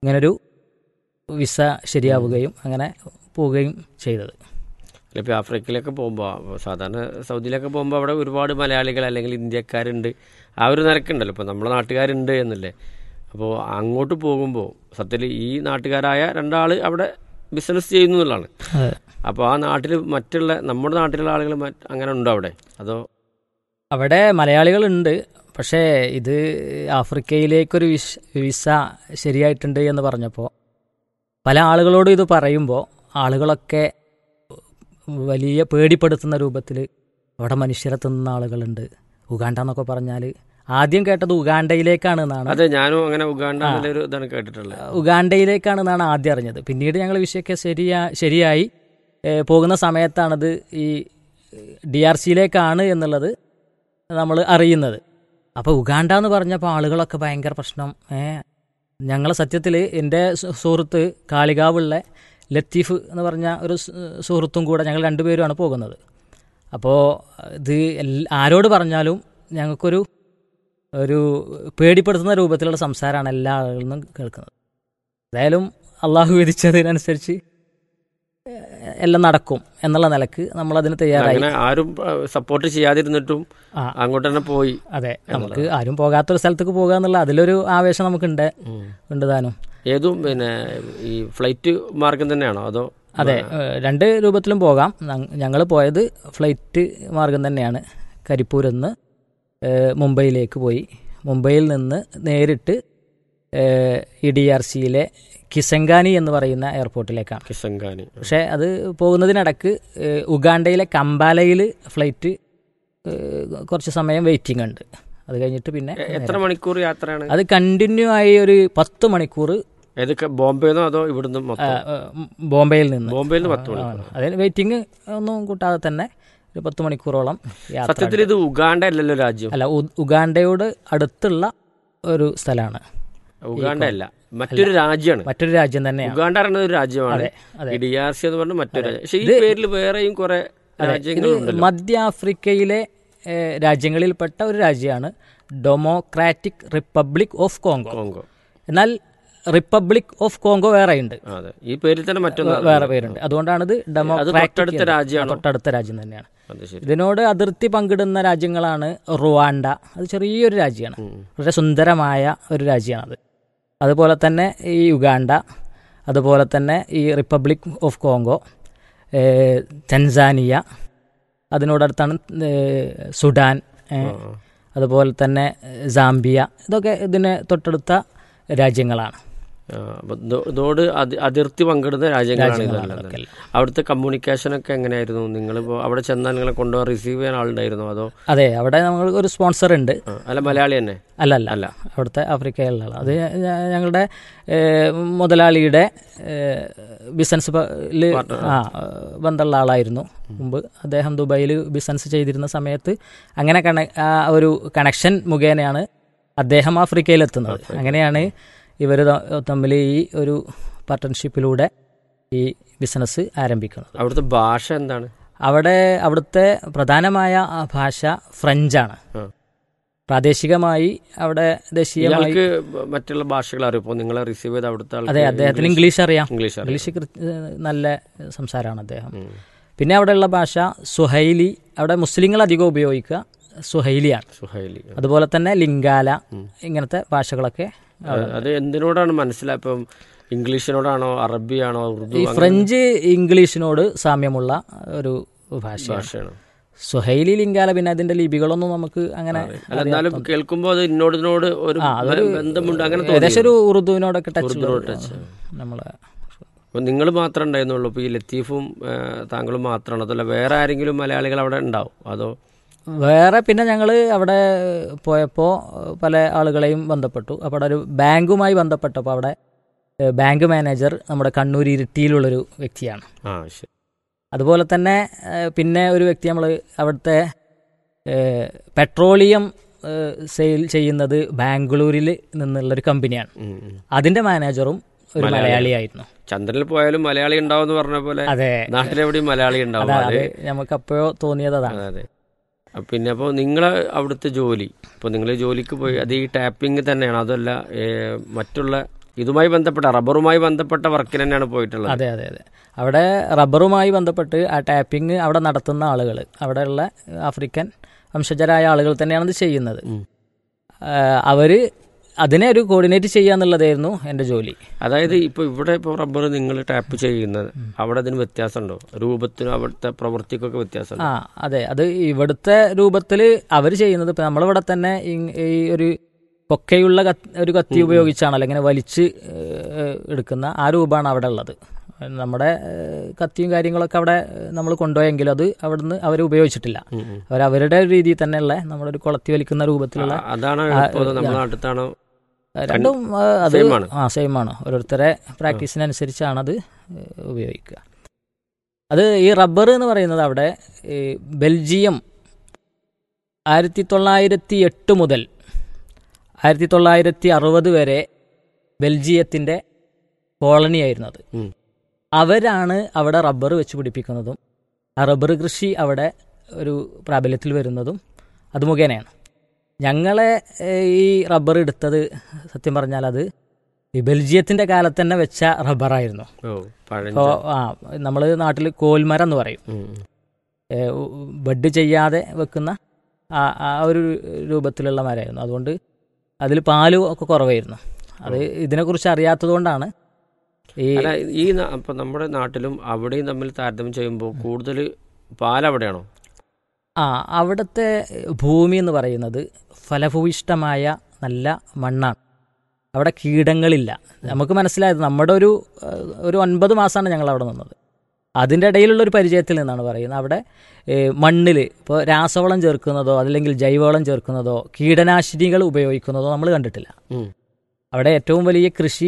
ഇങ്ങനൊരു വിസ ശരിയാവുകയും അങ്ങനെ പോവുകയും ചെയ്തത് ഇപ്പോൾ ആഫ്രിക്കയിലൊക്കെ പോകുമ്പോൾ സാധാരണ സൗദിയിലൊക്കെ പോകുമ്പോൾ അവിടെ ഒരുപാട് മലയാളികൾ അല്ലെങ്കിൽ ഇന്ത്യക്കാരുണ്ട് ആ ഒരു നിരക്കുണ്ടല്ലോ ഇപ്പോൾ നമ്മുടെ നാട്ടുകാരുണ്ട് എന്നല്ലേ അപ്പോൾ അങ്ങോട്ട് പോകുമ്പോൾ സത്യത്തിൽ ഈ നാട്ടുകാരായ രണ്ടാൾ അവിടെ ബിസിനസ് ചെയ്യുന്നു എന്നുള്ളതാണ് അതെ അപ്പോൾ ആ നാട്ടിൽ മറ്റുള്ള നമ്മുടെ നാട്ടിലുള്ള ആളുകൾ മറ്റ് അങ്ങനെ ഉണ്ടോ അവിടെ അതോ അവിടെ മലയാളികളുണ്ട് പക്ഷേ ഇത് ആഫ്രിക്കയിലേക്കൊരു വിസ വിസ ശരിയായിട്ടുണ്ട് എന്ന് പറഞ്ഞപ്പോൾ പല ആളുകളോടും ഇത് പറയുമ്പോൾ ആളുകളൊക്കെ വലിയ പേടിപ്പെടുത്തുന്ന രൂപത്തിൽ അവിടെ മനുഷ്യരെ തിന്നുന്ന ആളുകളുണ്ട് ഉഗാണ്ട എന്നൊക്കെ പറഞ്ഞാൽ ആദ്യം കേട്ടത് ഉഗാണ്ടയിലേക്കാണ് എന്നാണ് അതെ ഞാനും അങ്ങനെ ഉഗാണ്ട എന്നുള്ളൊരു ഇതാണ് കേട്ടിട്ടുള്ളത് ഉഗാണ്ടയിലേക്കാണ് എന്നാണ് ആദ്യം അറിഞ്ഞത് പിന്നീട് ഞങ്ങൾ വിഷയമൊക്കെ ശരിയാ ശരിയായി ഏ, പോകുന്ന സമയത്താണത് ഈ ഡി ആർ സിയിലേക്കാണ് എന്നുള്ളത് നമ്മൾ അറിയുന്നത് അപ്പോൾ ഉഗാണ്ട എന്ന് പറഞ്ഞപ്പോൾ ആളുകളൊക്കെ ഭയങ്കര പ്രശ്നം ഏ ഞങ്ങളെ സത്യത്തിൽ എൻ്റെ സു- സുഹൃത്ത് കാളികാവുള്ള ലത്തീഫ് എന്ന് പറഞ്ഞ ഒരു സു- സുഹൃത്തും കൂടെ ഞങ്ങൾ രണ്ടുപേരുമാണ് പോകുന്നത് അപ്പോൾ ഇത് എൽ- ആരോട് പറഞ്ഞാലും ഞങ്ങൾക്കൊരു ഒരു പേടിപ്പെടുത്തുന്ന രൂപത്തിലുള്ള സംസാരമാണ് എല്ലാ ആളുകളിൽ നിന്നും കേൾക്കുന്നത് ഏതായാലും അള്ളാഹു വിധിച്ചതിനനുസരിച്ച് ഏഹ്, എല്ലാം നടക്കും എന്നുള്ള നിലക്ക് നമ്മളതിന് തയ്യാറായി അങ്ങനെ ആരും സപ്പോർട്ട് ചെയ്യാതിരുന്നിട്ടും ആ അങ്ങോട്ട് തന്നെ പോയി അതെ നമുക്ക് ആരും പോകാത്തൊരു സ്ഥലത്തേക്ക് പോകുക എന്നുള്ള അതിലൊരു ആവേശം നമുക്കുണ്ട് ഉണ്ട് താനും ഏതും പിന്നെ ഈ ഫ്ലൈറ്റ് മാർഗം തന്നെയാണോ അതോ അതെ ഏഹ്, രണ്ട് രൂപത്തിലും പോകാം ഞങ്ങൾ പോയത് ഫ്ലൈറ്റ് മാർഗം തന്നെയാണ് കരിപ്പൂരിൽ നിന്ന് ഏഹ്, മുംബൈയിലേക്ക് പോയി മുംബൈയിൽ നിന്ന് നേരിട്ട് ഏഹ്, ഇ ഡി ആർ സിയിലെ കിസങ്കാനി എന്ന് പറയുന്ന എയർപോർട്ടിലേക്കാണ് കിസങ്കാനി പക്ഷേ അത് പോകുന്നതിനിടക്ക് ഏഹ്, ഉഗാണ്ടയിലെ കമ്പാലയിൽ ഫ്ലൈറ്റ് ഏഹ്, കുറച്ച് സമയം വെയിറ്റിംഗ് ഉണ്ട് അത് കഴിഞ്ഞിട്ട് പിന്നെ എ- എത്ര മണിക്കൂർ യാത്രയാണ് അത് കണ്ടിന്യൂ ആയി ഒരു പത്ത് മണിക്കൂർ ഏതൊക്കെ ബോംബെന്നോ അതോ ഇവിടുന്ന് മൊത്തം ബോംബെയിൽ നിന്ന് ബോംബെയിൽ നിന്ന് പത്ത് മണിക്കൂർ അതിന് വെയിറ്റിംഗ് ഒന്നും കൂട്ടാതെ തന്നെ ഒരു പത്ത് മണിക്കൂറോളം യാത്ര സത്യത്തിൽ ഇത് ഉഗാണ്ട അല്ലല്ലോ രാജ്യം അല്ല ഉ- ഉഗാണ്ടയോട് അടുത്തുള്ള ഒരു സ്ഥലമാണ് ഉഗാണ്ട അല്ല മറ്റൊരു രാജ്യമാണ് മറ്റൊരു രാജ്യം തന്നെയാണ് ഉഗാണ്ട പറയുന്നത് ഒരു രാജ്യമാണ് അതെ, അതെ. ഈ ഡി ആർ സി എന്ന് പറഞ്ഞ മറ്റൊരു രാജ്യം പക്ഷേ ഈ പേരിൽ വേറെയും കുറെ ഇത് രാജ്യങ്ങളുണ്ടല്ലോ മധ്യ ആഫ്രിക്കയിലെ ഏഹ്, രാജ്യങ്ങളിൽപ്പെട്ട ഒരു രാജ്യമാണ് democratic republic of Congo Congo എന്നാൽ റിപ്പബ്ലിക് ഓഫ് കോങ്കോ വേറെയുണ്ട് ആ, അതെ ഈ പേരിൽ തന്നെ മറ്റൊന്ന് വേറെ പേരുണ്ട് അതുകൊണ്ടാണിത് ഡെമോക്രാറ്റിക് തൊട്ടടുത്ത എന്ന്. രാജ്യമാണോ? തൊട്ടടുത്ത രാജ്യം തന്നെയാണ് അത് ശരി ഇതിനോട് അതിർത്തി പങ്കിടുന്ന രാജ്യങ്ങളാണ് റുവാണ്ട അത് ചെറിയൊരു രാജ്യമാണ് വളരെ സുന്ദരമായ ഒരു രാജ്യമാണത് അതുപോലെ തന്നെ ഈ യുഗാണ്ട അതുപോലെ തന്നെ ഈ റിപ്പബ്ലിക് ഓഫ് കോങ്കോ ഏഹ്, തൻസാനിയ അതിനോടടുത്താണ് ഏഹ്, സുഡാൻ ഏഹ്, അതുപോലെ തന്നെ ഏഹ്, സാംബിയ ഇതൊക്കെ ഇതിന് തൊട്ടടുത്ത രാജ്യങ്ങളാണ് ആ, അപ്പൊ ഇതോ- ഇതോട് അതി- അതിർത്തി പങ്കിടുന്ന രാജ്യങ്ങളാണ് ഇതെല്ലാം ഇതൊക്കെ. തന്നെ. അവിടുത്തെ കമ്മ്യൂണിക്കേഷൻ ഒക്കെ എങ്ങനെയായിരുന്നു നിങ്ങളിപ്പോ അവിടെ ചെന്നാൽ നിങ്ങളെ കൊണ്ടുപോകാൻ റിസീവ് ചെയ്യാൻ ആളുണ്ടായിരുന്നോ അതോ അതെ അവിടെ നമ്മൾ ഒരു സ്പോൺസർ ഉണ്ട് ആ, അല്ല മലയാളി തന്നെ അല്ല അല്ല അല്ല. അവിടുത്തെ ആഫ്രിക്കയിലുള്ള ആളാ. അത് ഞ- ഞങ്ങളുടെ ഏഹ്, മുതലാളിയുടെ ഏഹ്, ബിസിനസ് പ- ല് ആ ബന്ധമുള്ള ആളായിരുന്നു മുമ്പ് അദ്ദേഹം ദുബായിൽ ബിസിനസ് ചെയ്തിരുന്ന സമയത്ത് അങ്ങനെ കണ ആ ഒരു കണക്ഷൻ മുഖേനയാണ് അദ്ദേഹം ആഫ്രിക്കയിലെത്തുന്നത് അങ്ങനെയാണ് ഇവർ തമ്മിൽ ഈ ഒരു പാർട്ട്ണർഷിപ്പിലൂടെ ഈ ബിസിനസ് ആരംഭിക്കുന്നത് അവിടുത്തെ ഭാഷ എന്താണ് അവിടെ അവിടുത്തെ പ്രധാനമായ ആ ഭാഷ ഫ്രഞ്ചാണ് ആ. പ്രാദേശികമായി അവിടെ ദേശീയമായി ഇയാൾക്ക് മറ്റുള്ള ഭാഷകൾ അറിയും ഇപ്പോൾ നിങ്ങളെ റിസീവ് ചെയ്ത അവിടുത്തെ അതെ അദ്ദേഹത്തിന് ഇംഗ്ലീഷ് അറിയാം ഇംഗ്ലീഷ് അറിയാം ഇംഗ്ലീഷ് കൃ- ഏഹ് നല്ല സംസാരമാണ് അദ്ദേഹം പിന്നെ അവിടെയുള്ള ഭാഷ സുഹൈലി അവിടെ മുസ്ലിങ്ങൾ അധികം ഉപയോഗിക്കുക സുഹൈലിയാണ് സുഹൈലി അതുപോലെ തന്നെ ലിംഗാല ഇങ്ങനത്തെ ഭാഷകളൊക്കെ അത് എന്തിനോടാണ് മനസ്സിലായി ഇപ്പം ഇംഗ്ലീഷിനോടാണോ അറബിയാണോ ഉറുദു ഈ ഫ്രഞ്ച് ഇംഗ്ലീഷിനോട് സാമ്യമുള്ള ഒരു ഭാഷയാണ് ഭാഷയാണോ സുഹൈലി ലിംഗാല പിന്നെ അതിന്റെ ലിപികളൊന്നും നമുക്ക് അങ്ങനെ അല്ല എന്നാലും കേൾക്കുമ്പോൾ അത് ഇന്നോടിനോട് ഒരു ബന്ധമുണ്ട് അങ്ങനെ ഏകദേശം ഒരു ഉറുദുവിനോടൊക്കെ ടച്ച് നമ്മളെ അപ്പോൾ നിങ്ങൾ മാത്രമേ ഉണ്ടായിരുന്നുള്ളൂ ഇപ്പോൾ ഈ ലത്തീഫും ആ, താങ്കളും മാത്രമാണോ അതല്ല വേറെ ആരെങ്കിലും മലയാളികൾ അവിടെ ഉണ്ടാവും അതോ വേറെ പിന്നെ ഞങ്ങൾ അവിടെ പോയപ്പോൾ പല ആളുകളെയും ബന്ധപ്പെട്ടു അപ്പോൾ അവിടെ ഒരു ബാങ്കുമായി ബന്ധപ്പെട്ടപ്പോൾ അവിടെ ഏഹ്, ബാങ്ക് മാനേജർ നമ്മുടെ കണ്ണൂർ ഇരിട്ടിയിലുള്ളൊരു വ്യക്തിയാണ് ആ ശരി അതുപോലെ തന്നെ ഏഹ്, പിന്നെ ഒരു വ്യക്തി നമ്മൾ അവിടുത്തെ ഏഹ്, പെട്രോളിയം ഏഹ്, സെയിൽ ചെയ്യുന്നത് ബാംഗ്ലൂരിൽ നിന്നുള്ളൊരു കമ്പനിയാണ് ഉം, ഉം. അതിൻ്റെ മാനേജറും ഒരു മലയാളിയായിരുന്നു ചന്ദ്രനിൽ പോയാലും മലയാളി ഉണ്ടാവും എന്ന് പറഞ്ഞ പോലെ അതെ നാട്ടിലെവിടെയും മലയാളി ഉണ്ടാവും അതാ അത് അത് നമുക്ക് അപ്പോഴോ തോന്നിയത് അതാണ് അതെ അതെ അപ്പൊ പിന്നെ അപ്പോൾ നിങ്ങളെ അവിടുത്തെ ജോലി ഇപ്പോൾ നിങ്ങൾ ജോലിക്ക് പോയി അത് ഈ ടാപ്പിംഗ് തന്നെയാണ് അതല്ല ഏ, മറ്റുള്ള ഇതുമായി ബന്ധപ്പെട്ട റബ്ബറുമായി ബന്ധപ്പെട്ട വർക്കിന് തന്നെയാണ് പോയിട്ടുള്ളത് അതെ അതെ അതെ അവിടെ റബ്ബറുമായി ബന്ധപ്പെട്ട് ആ ടാപ്പിംഗ് അവിടെ നടത്തുന്ന ആളുകൾ അവിടെയുള്ള ആഫ്രിക്കൻ വംശജരായ ആളുകൾ തന്നെയാണ് ഇത് ചെയ്യുന്നത് ഉം. അവർ അതിനെ ഒരു കോർഡിനേറ്റ് ചെയ്യുക എന്നുള്ളതായിരുന്നു എൻ്റെ ജോലി അതായത് ഇപ്പൊ ഇവിടെ ഇപ്പോൾ റബ്ബർ നിങ്ങൾ ടാപ്പ് ചെയ്യുന്നത് അവിടെ അതിന് വ്യത്യാസമുണ്ടോ രൂപത്തിനും അവിടുത്തെ പ്രവൃത്തിക്കൊക്കെ വ്യത്യാസമുണ്ടോ ആ അതെ അത് ഇവിടുത്തെ രൂപത്തിൽ അവർ ചെയ്യുന്നത് ഇപ്പം നമ്മളിവിടെ തന്നെ ഈ- ഈ ഒരു കൊക്കയുള്ള കത്ത് ഒരു കത്തി ഉപയോഗിച്ചാണല്ലോ ഇങ്ങനെ വലിച്ച് ഏഹ്, എടുക്കുന്ന ആ രൂപമാണ് അവിടെ ഉള്ളത് നമ്മുടെ ഏഹ്, കത്തിയും കാര്യങ്ങളൊക്കെ അവിടെ നമ്മൾ കൊണ്ടുപോയെങ്കിലും അത് അവിടുന്ന് അവർ ഉപയോഗിച്ചിട്ടില്ല ഉം, ഉം. അവർ അവരുടെ രീതിയിൽ തന്നെയുള്ള നമ്മുടെ ഒരു കുളത്തി വലിക്കുന്ന രൂപത്തിലുള്ള ആ, അതാണോ എളുപ്പം നമ്മുടെ നാട്ടിലത്താണോ രണ്ടും ആ, അത് Same ആണ്. ആ സെയിം ആണ് ഓരോരുത്തരെ പ്രാക്ടീസിനനുസരിച്ചാണ് അത് ഏഹ്, ഉപയോഗിക്കുക അത് ഈ റബ്ബർ എന്ന് പറയുന്നത് അവിടെ ഈ ബെൽജിയം ആയിരത്തി തൊള്ളായിരത്തി എട്ട് മുതൽ ആയിരത്തി തൊള്ളായിരത്തി അറുപത് വരെ ബെൽജിയത്തിൻ്റെ കോളനിയായിരുന്നു അത് ഉം. അവരാണ് അവിടെ റബ്ബർ വെച്ച് പിടിപ്പിക്കുന്നതും ആ റബ്ബർ കൃഷി അവിടെ ഒരു പ്രാബല്യത്തിൽ വരുന്നതും അത് മുഖേനയാണ് ഞങ്ങളെ ഏഹ്, ഈ റബ്ബർ എടുത്തത് സത്യം പറഞ്ഞാൽ അത് ഈ ബെൽജിയത്തിൻ്റെ കാലത്ത് തന്നെ വെച്ച റബ്ബറായിരുന്നു ഓ പഴഞ്ച ഇപ്പോൾ ആ നമ്മൾ നാട്ടിൽ കോൽമരം എന്ന് പറയും ഉം, ഉം. ഏഹ്, ഉ- ബഡ് ചെയ്യാതെ വെക്കുന്ന ആ ആ ഒരു രൂപത്തിലുള്ള മരമായിരുന്നു അതുകൊണ്ട് അതിൽ പാല് ഒക്കെ കുറവായിരുന്നു അത് ഇതിനെക്കുറിച്ച് അറിയാത്തത് കൊണ്ടാണ് ഈ അല്ല ഈ ന- അപ്പൊ നമ്മുടെ നാട്ടിലും അവിടെയും തമ്മിൽ താരതമ്യം ചെയ്യുമ്പോൾ കൂടുതൽ പാലവിടെയാണോ ആ അവിടുത്തെ ഭൂമി എന്ന് പറയുന്നത് ഫലഭൂയിഷ്ടമായ നല്ല മണ്ണാണ് അവിടെ കീടങ്ങളില്ല നമുക്ക് മനസ്സിലായത് നമ്മുടെ ഒരു ഏഹ്, ഒരു ഒൻപത് മാസമാണ് ഞങ്ങൾ അവിടെ നിന്നത് അതിൻ്റെ ഇടയിലുള്ള ഒരു പരിചയത്തിൽ നിന്നാണ് പറയുന്നത് അവിടെ മണ്ണിൽ ഇപ്പോൾ രാസവളം ചേർക്കുന്നതോ അല്ലെങ്കിൽ ജൈവവളം ചേർക്കുന്നതോ കീടനാശിനികൾ ഉപയോഗിക്കുന്നതോ നമ്മൾ കണ്ടിട്ടില്ല ഉം. അവിടെ ഏറ്റവും വലിയ കൃഷി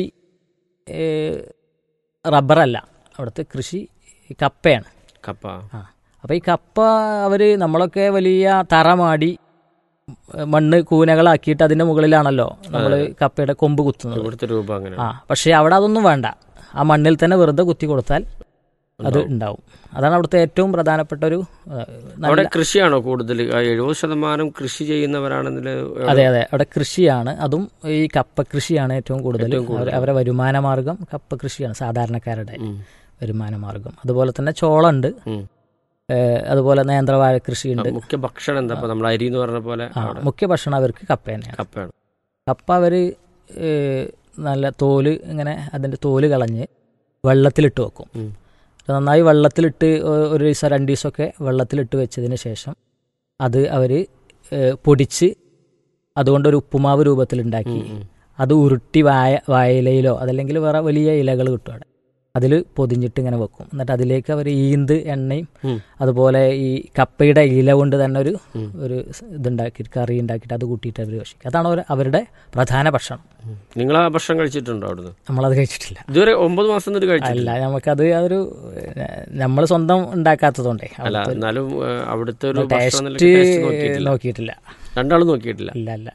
ഏഹ്, റബ്ബറല്ല അവിടുത്തെ കൃഷി കപ്പയാണ് കപ്പ ആ അപ്പോൾ ഈ കപ്പ അവർ നമ്മളൊക്കെ വലിയ തറമാടി ഉം, മണ്ണ് കൂനകളാക്കിയിട്ട് അതിൻ്റെ മുകളിലാണല്ലോ നമ്മൾ കപ്പയുടെ കൊമ്പ് കുത്തുന്നത് ഇവിടുത്തെ രൂപം അങ്ങനെ ആ പക്ഷേ അവിടെ അതൊന്നും വേണ്ട ആ മണ്ണിൽ തന്നെ വെറുതെ കുത്തി കൊടുത്താൽ അത് ഉണ്ടാവും അതാണ് അവിടുത്തെ ഏറ്റവും പ്രധാനപ്പെട്ട ഒരു ഏഹ്, നല്ല- അവിടെ കൃഷിയാണോ കൂടുതൽ എഴുപത് ശതമാനം കൃഷി ചെയ്യുന്നവരാണെന്നിൽ അതെ അതെ അവിടെ കൃഷിയാണ് അതും ഈ കപ്പ കൃഷിയാണ് ഏറ്റവും കൂടുതൽ അവരെ- അവരെ വരുമാന മാർഗം കപ്പ കൃഷിയാണ് സാധാരണക്കാരുടെ വരുമാന മാർഗം അതുപോലെ തന്നെ ചോളമുണ്ട് ഏഹ്, അതുപോലെ നേന്ത്രവാഴ കൃഷിയുണ്ട് മുഖ്യ ഭക്ഷണം എന്താ ഇപ്പൊ നമ്മൾ അരി എന്ന് പറഞ്ഞ പോലെ ആ, അവിടെ മുഖ്യ ഭക്ഷണം അവർക്ക് കപ്പ തന്നെയാണ് കപ്പയാണ് കപ്പ അവർ നല്ല തോല് ഇങ്ങനെ അതിൻ്റെ തോല് കളഞ്ഞ് വെള്ളത്തിലിട്ട് വെക്കും ഉം. അത് നന്നായി വെള്ളത്തിലിട്ട് ഒ- ഒരു ദിവസം രണ്ട് ദിവസമൊക്കെ വെള്ളത്തിലിട്ട് വെച്ചതിന് ശേഷം അത് അവർ പൊടിച്ച് അതുകൊണ്ടൊരു ഉപ്പുമാവ് രൂപത്തിലുണ്ടാക്കി ഉം. അത് ഉരുട്ടി വായ വായയിലയിലോ അതല്ലെങ്കിൽ വേറെ വലിയ ഇലകൾ കിട്ടും അവിടെ അതിൽ പൊതിഞ്ഞിട്ട് ഇങ്ങനെ വെക്കും എന്നിട്ട് അതിലേക്ക് അവർ ഈന്ത് എണ്ണയും ഉം. അതുപോലെ ഈ കപ്പയുടെ ഇല കൊണ്ട് തന്നെ ഒരു ഉം. ഒരു സ് ഇതുണ്ടാക്കിയിട്ട് കറി ഉണ്ടാക്കിയിട്ട് അത് കൂട്ടിയിട്ട് അവർ ഭക്ഷിക്കും അതാണ് അവർ അവരുടെ പ്രധാന ഭക്ഷണം നിങ്ങൾ ആ ഭക്ഷണം കഴിച്ചിട്ടുണ്ടോ അവിടുന്ന് നമ്മളത് കഴിച്ചിട്ടില്ല ഇതുവരെ ഒമ്പത് മാസം എന്നിട്ട് കഴിച്ചിട്ടില്ല അല്ല നമുക്കത് അതൊരു നമ്മൾ സ്വന്തം ഉണ്ടാക്കാത്തതുകൊണ്ടേ അല്ല എന്നാലും ഏ, അവിടുത്തെ ഒരു ഭക്ഷണം എന്നുള്ള ടേസ്റ്റ് ടേസ്റ്റ് നോക്കിയിട്ടില്ല നോക്കിയിട്ടില്ല രണ്ടാളും നോക്കിയിട്ടില്ല ഇല്ല അല്ല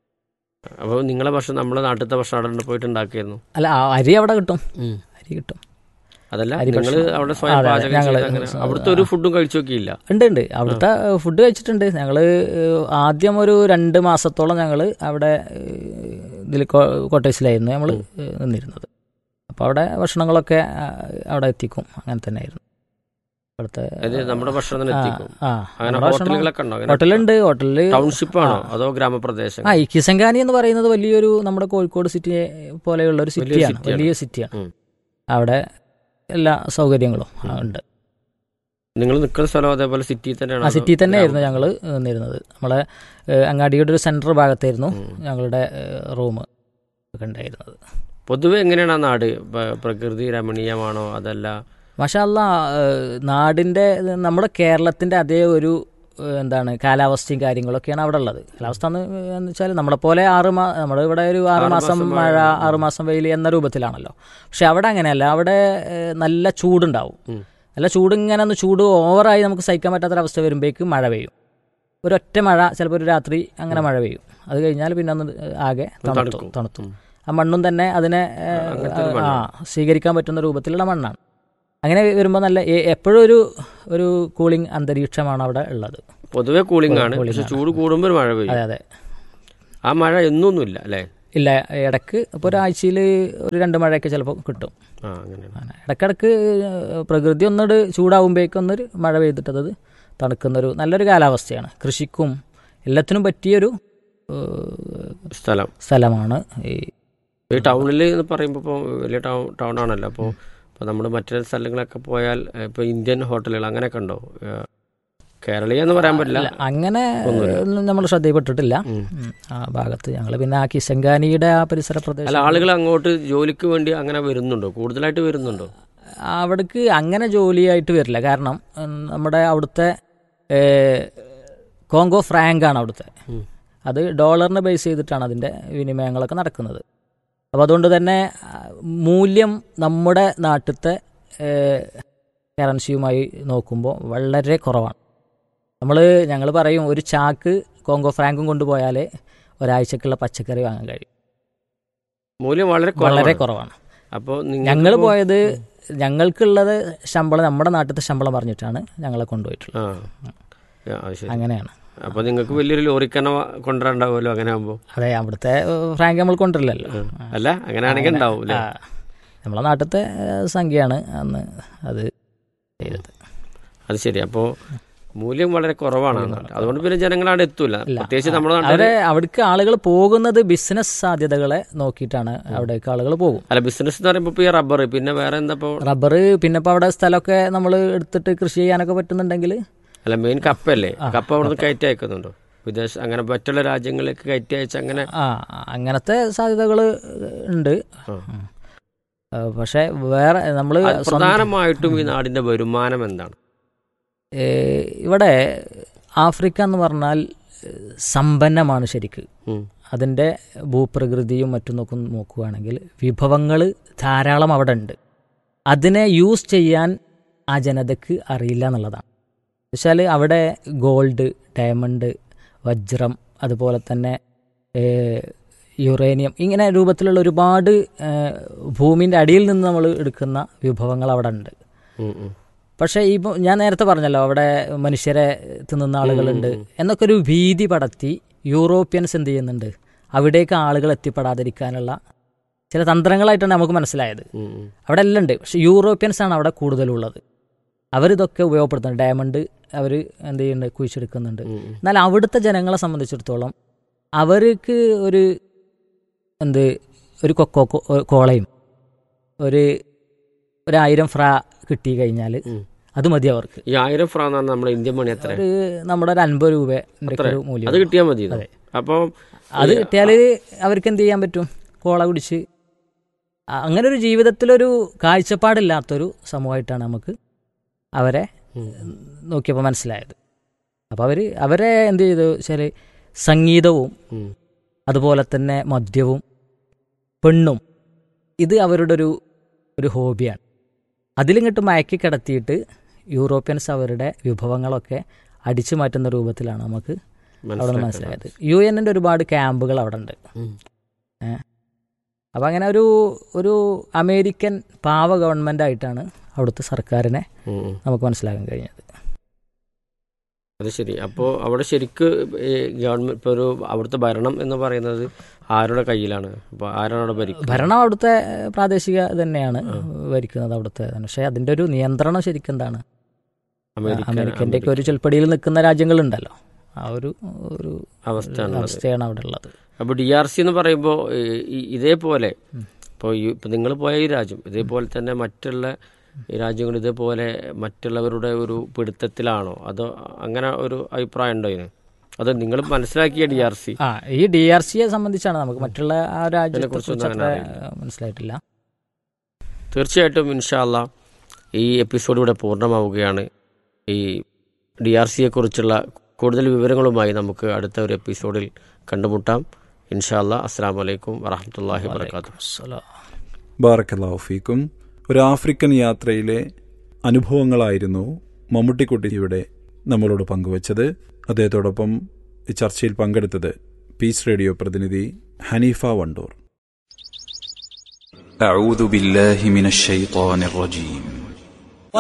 അപ്പോൾ നിങ്ങളെ ഭക്ഷണം നമ്മളെ നാട്ടിലത്തെ ഭക്ഷണം അവിടെ പോയിട്ട് ഉണ്ടാക്കിയിരുന്നു അല്ല ആ അരി അവിടെ കിട്ടും അരി കിട്ടും അതല്ല അരി നിങ്ങൾ ഭക്ഷണം. അവിടെ സ്വയം അതെ, അതെ, പാചകം ഞങ്ങള് ചെയ്ത് അങ്ങനെ അവിടുത്തെ ഒരു ഫുഡും കഴിച്ചു നോക്കിയില്ല ഉണ്ട് ഉണ്ട് അവിടുത്തെ ഫുഡ് കഴിച്ചിട്ടുണ്ട് ഞങ്ങൾ ആദ്യം ഒരു രണ്ട് മാസത്തോളം ഞങ്ങൾ അവിടെ ഇതിൽ കോട്ടേഴ്സിലായിരുന്നു നമ്മൾ നിന്നിരുന്നത് അപ്പോൾ അവിടെ ഭക്ഷണങ്ങളൊക്കെ ആ, അവിടെ എത്തിക്കും അങ്ങനെ തന്നെയായിരുന്നു അവിടുത്തെ അത് നമ്മുടെ ഭക്ഷണം തന്നെ ആ, എത്തിക്കും ആ അങ്ങനെ നമ്മുടെ ഭക്ഷണം- ഹോട്ടലുകളൊക്കെ ഉണ്ടോ അങ്ങനെ ഹോട്ടലുണ്ട് ഹോട്ടലിൽ ടൗൺഷിപ്പ് ആണോ അതോ ഗ്രാമപ്രദേശം ആ ഈ കിസങ്കാനി എന്ന് പറയുന്നത് വലിയൊരു നമ്മുടെ കോഴിക്കോട് സിറ്റി പോലെയുള്ള ഒരു വലിയൊരു സിറ്റിയാണ് സിറ്റിയാണ്. വലിയ സിറ്റിയാണ് ഉം. അവിടെ എല്ലാ സൗകര്യങ്ങളും ആ, ഉണ്ട് നിങ്ങൾ നിൽക്കുന്ന സ്ഥലം അതേപോലെ സിറ്റി തന്നെയാണ് ആ സിറ്റി തന്നെയായിരുന്നു ഞങ്ങൾ നിന്നിരുന്നത് നമ്മളെ ഏഹ്, അങ്ങാടിയുടെ ഒരു സെൻട്രൽ ഭാഗത്തായിരുന്നു ഞങ്ങളുടെ റൂം ഒക്കെ ഉണ്ടായിരുന്നത് പൊതുവെ എങ്ങനെയാണ് ആ നാട് പ- പ്രകൃതി രമണീയമാണോ അതല്ല മഷാല്ല നാടിൻ്റെ നമ്മുടെ കേരളത്തിൻ്റെ അതേ ഒരു ഏഹ്, എന്താണ് കാലാവസ്ഥയും കാര്യങ്ങളൊക്കെയാണ് അവിടെ ഉള്ളത് കാലാവസ്ഥ എന്ന് എന്ന് വെച്ചാൽ നമ്മളെ പോലെ ആറ് മാ നമ്മുടെ ഇവിടെ ഒരു ആറ് മാസം മഴ ആറ് മാസം വെയിൽ എന്ന രൂപത്തിലാണല്ലോ പക്ഷെ അവിടെ അങ്ങനെയല്ല അവിടെ ഏഹ്, നല്ല ചൂടുണ്ടാവും ഉം. നല്ല ചൂട് ഇങ്ങനെ ഒന്ന് ചൂട് ഓവറായി നമുക്ക് സഹിക്കാൻ പറ്റാത്തൊരവസ്ഥ വരുമ്പോഴേക്കും മഴ പെയ്യും ഒരൊറ്റ മഴ ചിലപ്പോൾ ഒരു രാത്രി അങ്ങനെ മഴ പെയ്യും അത് കഴിഞ്ഞാൽ പിന്നെ ഒന്ന് ആകെ തണുത്തു തണുക്കും. തണുത്തു ആ മണ്ണും തന്നെ അതിനെ ഏഹ്, ആ സ്വീകരിക്കാൻ പറ്റുന്ന രൂപത്തിലുള്ള മണ്ണാണ് അങ്ങനെ വരുമ്പോൾ നല്ല എ- എപ്പോഴും ഒരു ഒരു കൂളിംഗ് അന്തരീക്ഷമാണ് അവിടെ ഉള്ളത് പൊതുവെ കൂളിംഗ് ആണ് പക്ഷെ ചൂട് കൂടുമ്പോൾ ഒരു മഴ പെയ്യും അതെ അതെ ആ മഴ എന്നൊന്നുമില്ല അല്ലേ ഇല്ല ഇടയ്ക്ക് ഇപ്പോൾ ഒരാഴ്ചയിൽ ഒരു രണ്ട് മഴയൊക്കെ ചിലപ്പോൾ കിട്ടും ആ അങ്ങനെയാണ് അങ്ങനെ ഇടയ്ക്കിടയ്ക്ക് പ്രകൃതി ഒന്നൊരു ചൂടാവുമ്പോഴേക്കൊന്നൊരു മഴ പെയ്തിട്ടത് തണുക്കുന്നൊരു നല്ലൊരു കാലാവസ്ഥയാണ് കൃഷിക്കും എല്ലാത്തിനും പറ്റിയൊരു ഏഹ്, സ്ഥലം സ്ഥലമാണ് ഈ ഈ ടൗണിൽ എന്ന് പറയുമ്പോൾ ഇപ്പോൾ വലിയ ടൗൺ ടൗൺ ആണല്ലോ അപ്പോൾ ഇപ്പോൾ നമ്മൾ മറ്റു സ്ഥലങ്ങളൊക്കെ പോയാൽ ഇപ്പോൾ ഇന്ത്യൻ ഹോട്ടലുകൾ അങ്ങനെയൊക്കെ ഉണ്ടോ ഏഹ് കേരളീയ എന്ന് പറയാൻ പറ്റില്ല അല്ല, അങ്ങനെ നമ്മൾ ശ്രദ്ധയിൽപ്പെട്ടിട്ടില്ല ഉം. ഉം. ആ ഭാഗത്ത് ഞങ്ങൾ പിന്നെ ആ കിസങ്കാനിയുടെ ആ പരിസര അല്ല പ്രദേശം ആളുകൾ അങ്ങോട്ട് ജോലിക്ക് വേണ്ടി അങ്ങനെ വരുന്നുണ്ടോ കൂടുതലായിട്ട് വരുന്നുണ്ടോ അവിടേക്ക് അങ്ങനെ ജോലിയായിട്ട് വരില്ല കാരണം ഉം, നമ്മുടെ അവിടുത്തെ ഏഹ്, കോങ്കോ ഫ്രാങ്ക് ആണ് അവിടുത്തെ ഉം. അത് ഡോളറിനെ ബേസ് ചെയ്തിട്ടാണ് അതിൻ്റെ വിനിമയങ്ങളൊക്കെ നടക്കുന്നത് അപ്പോൾ അതുകൊണ്ട് തന്നെ ആ, മൂല്യം നമ്മുടെ നാട്ടിലത്തെ ഏഹ്, കറൻസിയുമായി നോക്കുമ്പോൾ വളരെ കുറവാണ് നമ്മൾ ഞങ്ങൾ പറയും ഒരു ചാക്ക് കോങ്കോ ഫ്രാങ്കും കൊണ്ടുപോയാലേ ഒരാഴ്ചക്കുള്ള പച്ചക്കറി വാങ്ങാൻ കഴിയും മൂല്യം വളരെ വളരെ കുറവാണ് കുറവാണ് അപ്പോൾ ഞങ്ങൾ പോയത് ഞങ്ങൾക്കുള്ളത് ശമ്പളം നമ്മുടെ നാട്ടിലത്തെ ശമ്പളം പറഞ്ഞിട്ടാണ് ഞങ്ങളെ കൊണ്ടുപോയിട്ടുള്ളത് ആ ആ, അത് ശരി അങ്ങനെയാണ് അപ്പോൾ നിങ്ങൾക്ക് വലിയൊരു ലോറിക്കണ കൊണ്ടുവരണ്ടാവുമല്ലോ അങ്ങനെ ആകുമ്പോൾ അതെ അവിടുത്തെ ഏഹ്, ഫ്രാങ്ക് നമ്മൾ കൊണ്ടുവരില്ലല്ലോ അല്ല അങ്ങനെയാണെങ്കിൽ ഉണ്ടാവും അല്ലേ ആ. നമ്മളെ നാട്ടിലത്തെ ഏഹ്, സംഖ്യയാണ് അന്ന് അത് ചെയ്തത് അത് ശരി അപ്പോൾ മൂല്യം വളരെ കുറവാണ് ആ നാട്ടിൽ. അതുകൊണ്ട് പിന്നെ ജനങ്ങൾ അവിടെ എത്തൂല പ്രത്യേകിച്ച് നമ്മുടെ നാട്ടിൽ അവരെ അവിടേക്ക് ആളുകൾ പോകുന്നത് ബിസിനസ് സാധ്യതകളെ നോക്കിയിട്ടാണ് അവിടേക്ക് ആളുകൾ പോകും അല്ല ബിസിനസ് എന്ന് പറയുമ്പോൾ ഇപ്പോൾ ഈ റബ്ബർ പിന്നെ വേറെ എന്താ ഇപ്പോൾ റബ്ബർ പിന്നെ ഇപ്പോൾ അവിടെ സ്ഥലമൊക്കെ നമ്മൾ എടുത്തിട്ട് കൃഷി ചെയ്യാനൊക്കെ പറ്റുന്നുണ്ടെങ്കിൽ അല്ല മെയിൻ കപ്പല്ലേ കപ്പ അവിടെ നിന്ന് കയറ്റി അയക്കുന്നുണ്ടോ വിദേശ അങ്ങനെ മറ്റുള്ള രാജ്യങ്ങളിലേക്ക് കയറ്റി അയച്ച് അങ്ങനെ ആ അങ്ങനത്തെ സാധ്യതകൾ ഉണ്ട് ആ. ഉം. ആ, പക്ഷേ വേറെ നമ്മൾ അത് പ്രധാനമായിട്ടും ഈ നാടിന്റെ വരുമാനം എന്താണ് ഇവിടെ ആഫ്രിക്ക എന്ന് പറഞ്ഞാൽ ഏഹ്, സമ്പന്നമാണ് ശരിക്ക് ഉം. അതിൻ്റെ ഭൂപ്രകൃതിയും മറ്റും നോക്കും നോക്കുകയാണെങ്കിൽ വിഭവങ്ങൾ ധാരാളം അവിടെ ഉണ്ട് അതിനെ യൂസ് ചെയ്യാൻ ആ ജനതയ്ക്ക് അറിയില്ല എന്നുള്ളതാണ് വെച്ചാൽ അവിടെ ഗോൾഡ് ഡയമണ്ട് വജ്രം അതുപോലെ തന്നെ ഏഹ്, യുറേനിയം ഇങ്ങനെ രൂപത്തിലുള്ള ഒരുപാട് ഏഹ്, ഭൂമിൻ്റെ അടിയിൽ നിന്ന് നമ്മൾ എടുക്കുന്ന വിഭവങ്ങൾ അവിടെ ഉണ്ട് ഉം, ഉം. പക്ഷേ ഈ ഇപ്പൊ ഞാൻ നേരത്തെ പറഞ്ഞല്ലോ അവിടെ മനുഷ്യരെ തിന്നുന്ന ആളുകളുണ്ട് എന്നൊക്കെ ഒരു ഭീതി പടത്തി യൂറോപ്യൻസ് എന്ത് ചെയ്യുന്നുണ്ട് അവിടേക്ക് ആളുകൾ എത്തിപ്പെടാതിരിക്കാനുള്ള ചില തന്ത്രങ്ങളായിട്ടാണ് നമുക്ക് മനസ്സിലായത് ഉം, ഉം. അവിടെ എല്ലാം ഉണ്ട് പക്ഷെ യൂറോപ്യൻസ് ആണ് അവിടെ കൂടുതലുള്ളത് അവരിതൊക്കെ ഉപയോഗപ്പെടുത്തുന്നുണ്ട് ഡയമണ്ട് അവർ എന്ത് ചെയ്യുന്നുണ്ട് കുഴിച്ചെടുക്കുന്നുണ്ട് ഉം, ഉം. എന്നാൽ അവിടുത്തെ ജനങ്ങളെ സംബന്ധിച്ചിടത്തോളം അവർക്ക് ഒരു എന്ത് ഒരു കൊക്കോ കോ- കോളയും ഒരു ഒരായിരം ഫ്രാ കിട്ടി കഴിഞ്ഞാൽ ഉം. അത് മതി അവർക്ക് ഈ ആയിരം ഫ്രാ എന്ന് പറഞ്ഞാൽ നമ്മുടെ ഇന്ത്യൻ മണി എത്ര ഒരു നമ്മുടെ ഒരു അൻപത് രൂപ ഒരു മൂല്യം അത് കിട്ടിയാൽ മതി അതെ. അപ്പോൾ അത് കിട്ടിയാൽ അവർക്ക് എന്ത് ചെയ്യാൻ പറ്റും കോള കുടിച്ച് അ- അങ്ങനെ ഒരു ജീവിതത്തിലൊരു കാഴ്ചപ്പാടില്ലാത്തൊരു സമൂഹമായിട്ടാണ് നമുക്ക് അവരെ നോക്കിയപ്പോൾ മനസ്സിലായത് അപ്പോൾ അവർ അവരെ എന്ത് ചെയ്തു വെച്ചാൽ സംഗീതവും അതുപോലെ തന്നെ മദ്യവും പെണ്ണും ഇത് അവരുടെ ഒരു ഒരു ഹോബിയാണ് അതിലിങ്ങോട്ട് മയക്കി കിടത്തിയിട്ട് യൂറോപ്യൻസ് അവരുടെ വിഭവങ്ങളൊക്കെ അടിച്ചു മാറ്റുന്ന രൂപത്തിലാണ് നമുക്ക് അവിടെ നിന്ന് മനസ്സിലായത് യു എന്നിൻ്റെ ഒരുപാട് ക്യാമ്പുകൾ അവിടെ ഉണ്ട് അപ്പം അങ്ങനെ ഒരു ഒരു അമേരിക്കൻ പാവ ഗവൺമെൻറ് ആയിട്ടാണ് അവിടുത്തെ സർക്കാരിനെ നമുക്ക് മനസ്സിലാക്കാൻ കഴിഞ്ഞത് അത് ശരി അപ്പോൾ അവിടെ ശരിക്ക് ഗവൺമെന്റ് ഇപ്പോൾ ഒരു അവിടുത്തെ ഭരണം എന്ന് പറയുന്നത് ആരുടെ കയ്യിലാണ് അപ്പോൾ ആരാണ് അവിടെ ഭരിക്കുന്നത് ഭരണം അവിടുത്തെ പ്രാദേശിക തന്നെയാണ് ഭരിക്കുന്നത് അവിടുത്തെ തന്നെ പക്ഷേ അതിൻ്റെ ഒരു നിയന്ത്രണം ശരിക്കും എന്താണ് അമേരിക്ക അമേരിക്കൻ്റെ ഒക്കെ ഒരു ചെൽപ്പടിയിൽ നിൽക്കുന്ന രാജ്യങ്ങളുണ്ടല്ലോ ആ ഒരു ഒരു അവസ്ഥയാണ് അവസ്ഥയാണ് അവിടെ ഉള്ളത് അപ്പോൾ ഡി ആർ സി എന്ന് പറയുമ്പോൾ ഈ- ഇതേപോലെ ഇപ്പോൾ ഈ ഇപ്പം നിങ്ങൾ പോയ ഈ രാജ്യം ഇതേപോലെ തന്നെ മറ്റുള്ള ഈ രാജ്യങ്ങൾ ഇതേപോലെ മറ്റുള്ളവരുടെ ഒരു പിടുത്തത്തിലാണോ അതോ അങ്ങനെ ഒരു അഭിപ്രായം ഉണ്ടോ ഇതിന് അത് നിങ്ങൾ മനസ്സിലാക്കിയ ഡി ആർ സി ആ ഈ ഡി ആർ സിയെ സംബന്ധിച്ചാണ് നമുക്ക് മറ്റുള്ള ആ രാജ്യത്തെ കുറിച്ച് അത്ര മനസ്സിലായിട്ടില്ല തീർച്ചയായിട്ടും ഇൻഷാല്ല ഈ എപ്പിസോഡ് ഇവിടെ പൂർണ്ണമാവുകയാണ് ഈ ഡി ആർ സിയെ കുറിച്ചുള്ള കൂടുതൽ വിവരങ്ങളുമായി നമുക്ക് അടുത്ത ഒരു എപ്പിസോഡിൽ കണ്ടുമുട്ടാം ഇൻഷാല്ല അസ്സാം വലൈക്കും വറഹമത്തല്ലാഹി വർക്കാത്തു അസ്സലാം. ബാറക്കല്ലാഹു ഫീക്കും ഒരു ആഫ്രിക്കൻ യാത്രയിലെ അനുഭവങ്ങളായിരുന്നു മമ്മൂട്ടിക്കുട്ടി ഇവിടെ നമ്മളോട് പങ്കുവച്ചത് അദ്ദേഹത്തോടൊപ്പം ഈ ചർച്ചയിൽ പങ്കെടുത്തത് പീസ് റേഡിയോ പ്രതിനിധി ഹനീഫ വണ്ടൂർ أعوذ بالله من الشيطان الرجيم